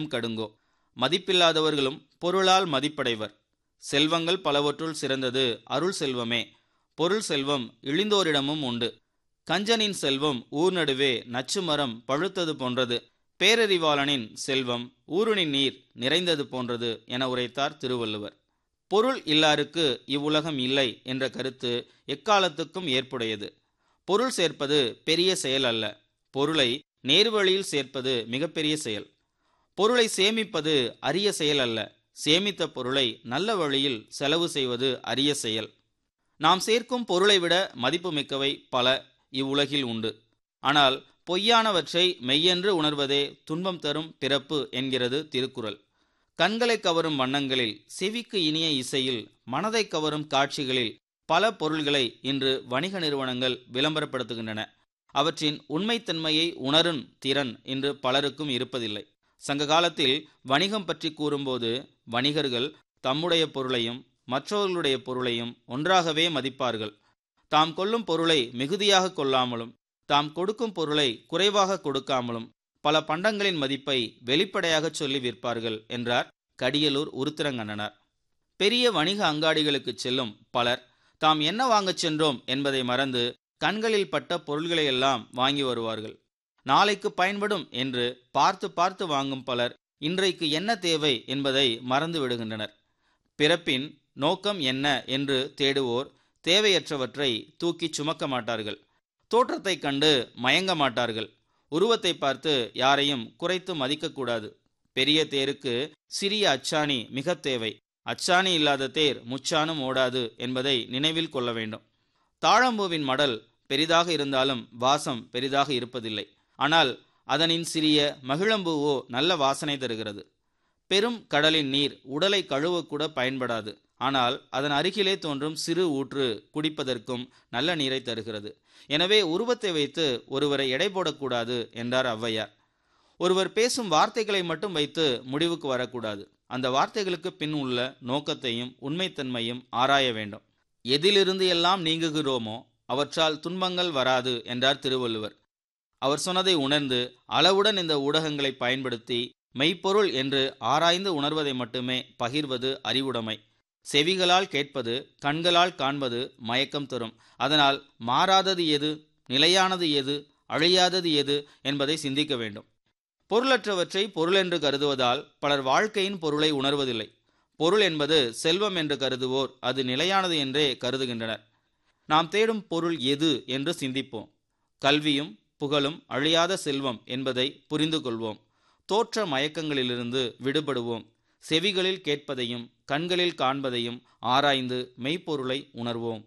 மதிப்பினும் கடுங்கோ மதிப்பில்லாதவர்களும் பொருளால் மதிப்படைவர் செல்வங்கள் பலவற்றுள் சிறந்தது அருள் செல்வமே பொருள் செல்வம் இழிந்தோரிடமும் உண்டு கஞ்சனின் செல்வம் ஊர் நடுவே நச்சு மரம் பழுத்தது போன்றது பேரறிவாளனின் செல்வம் ஊருணின் நீர் நிறைந்தது போன்றது என உரைத்தார் திருவள்ளுவர் பொருள் இல்லாருக்கு இவ்வுலகம் இல்லை என்ற கருத்து எக்காலத்துக்கும் ஏற்புடையது பொருள் சேர்ப்பது பெரிய செயல் அல்ல பொருளை நேர்வழியில் சேர்ப்பது மிகப்பெரிய செயல் பொருளை சேமிப்பது அரிய செயல் அல்ல சேமித்த பொருளை நல்ல வழியில் செலவு செய்வது அரிய செயல் நாம் சேர்க்கும் பொருளை விட மதிப்புமிக்கவை பல இவ்வுலகில் உண்டு ஆனால் பொய்யானவற்றை மெய்யென்று உணர்வதே துன்பம் தரும் பிறப்பு என்கிறது திருக்குறள் கண்களை கவரும் வண்ணங்களில் செவிக்கு இனிய இசையில் மனதை கவரும் காட்சிகளில் பல பொருள்களை இன்று வணிக நிறுவனங்கள் விளம்பரப்படுத்துகின்றன அவற்றின் உண்மைத்தன்மையை உணரும் திறன் இன்று பலருக்கும் இருப்பதில்லை சங்க காலத்தில் வணிகம் பற்றி கூறும்போது வணிகர்கள் தம்முடைய பொருளையும் மற்றவர்களுடைய பொருளையும் ஒன்றாகவே மதிப்பார்கள் தாம் கொள்ளும் பொருளை மிகுதியாக கொள்ளாமலும் தாம் கொடுக்கும் பொருளை குறைவாக கொடுக்காமலும் பல பண்டங்களின் மதிப்பை வெளிப்படையாக சொல்லி விற்பார்கள் என்றார் கடியலூர் உருத்திரங்கண்ணனார் பெரிய வணிக அங்காடிகளுக்கு செல்லும் பலர் தாம் என்ன வாங்கச் சென்றோம் என்பதை மறந்து கண்களில் பட்ட பொருள்களையெல்லாம் வாங்கி வருவார்கள் நாளைக்கு பயன்படும் என்று பார்த்து பார்த்து வாங்கும் பலர் இன்றைக்கு என்ன தேவை என்பதை மறந்து விடுகின்றனர் பிறப்பின் நோக்கம் என்ன என்று தேடுவோர் தேவையற்றவற்றை தூக்கிச் சுமக்க மாட்டார்கள் தோற்றத்தை கண்டு மயங்க மாட்டார்கள் உருவத்தை பார்த்து யாரையும் குறைத்து மதிக்கக்கூடாது பெரிய தேருக்கு சிறிய அச்சாணி மிக தேவை அச்சாணி இல்லாத தேர் முச்சானும் ஓடாது என்பதை நினைவில் கொள்ள வேண்டும் தாழம்பூவின் மடல் பெரிதாக இருந்தாலும் வாசம் பெரிதாக இருப்பதில்லை ஆனால் அதனின் சிறிய மகிழம்பூவோ நல்ல வாசனை தருகிறது பெரும் கடலின் நீர் உடலை கழுவக்கூட பயன்படாது ஆனால் அதன் அருகிலே தோன்றும் சிறு ஊற்று குடிப்பதற்கும் நல்ல நீரை தருகிறது எனவே உருவத்தை வைத்து ஒருவரை எடை போடக்கூடாது என்றார் ஔவையார் ஒருவர் பேசும் வார்த்தைகளை மட்டும் வைத்து முடிவுக்கு வரக்கூடாது அந்த வார்த்தைகளுக்கு பின் உள்ள நோக்கத்தையும் உண்மைத்தன்மையும் ஆராய வேண்டும் எதிலிருந்து எல்லாம் நீங்குகிறோமோ அவற்றால் துன்பங்கள் வராது என்றார் திருவள்ளுவர் அவர் சொன்னதை உணர்ந்து அளவுடன் இந்த ஊடகங்களை பயன்படுத்தி மெய்ப்பொருள் என்று ஆராய்ந்து உணர்வதை மட்டுமே பகிர்வது அறிவுடைமை செவிகளால் கேட்பது கண்களால் காண்பது மயக்கம் தரும் அதனால் மாறாதது எது நிலையானது எது அழியாதது எது என்பதை சிந்திக்க வேண்டும் பொருளற்றவற்றை பொருள் என்று கருதுவதால் பலர் வாழ்க்கையின் பொருளை உணர்வதில்லை பொருள் என்பது செல்வம் என்று கருதுவோர் அது நிலையானது என்றே கருதுகின்றனர் நாம் தேடும் பொருள் எது என்று சிந்திப்போம் கல்வியும் புகழும் அழியாத செல்வம் என்பதை புரிந்து கொள்வோம் தோற்ற மயக்கங்களிலிருந்து விடுபடுவோம் செவிகளில் கேட்பதையும் கண்களில் காண்பதையும் ஆராய்ந்து மெய்ப்பொருளை உணர்வோம்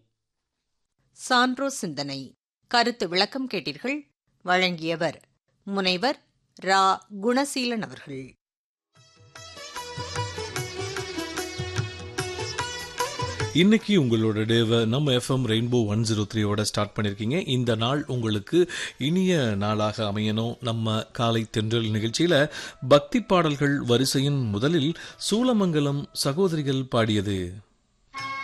சான்றோ சிந்தனை கருத்து விளக்கம் கேட்டீர்கள் வழங்கியவர் முனைவர் ரா குணசீலன் அவர்கள் இன்னைக்கு உங்களோட டேவை நம்ம எஃப்எம் ரெயின்போ ஒன் ஜீரோ த்ரீயோட ஸ்டார்ட் பண்ணியிருக்கீங்க இந்த நாள் உங்களுக்கு இனிய நாளாக அமையணும் நம்ம காலை தென்றல் நிகழ்ச்சியில பக்தி பாடல்கள் வரிசையின் முதலில் சூலமங்கலம் சகோதரிகள் பாடியது